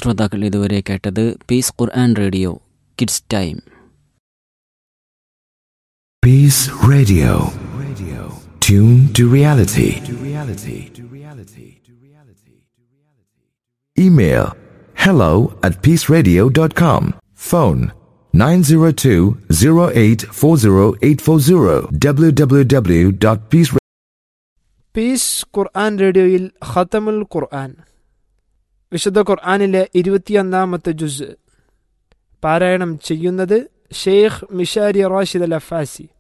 ശ്രോതാക്കൾ ഇതുവരെ കേട്ടത് Peace Quran radio kids time Peace Radio. Radio. Tune to reality. To reality. To reality. To reality. Email hello at peaceradio.com. Phone 902-0840840 www.peace Peace Quran റേഡിയോയിൽ ഖത്തമുൽ Quran വിശുദ്ധ ഖുർആനിലെ ഇരുപത്തിയൊന്നാമത്തെ ജുസ് പാരായണം ചെയ്യുന്നത് Sheikh Mishary Rashid al Afasy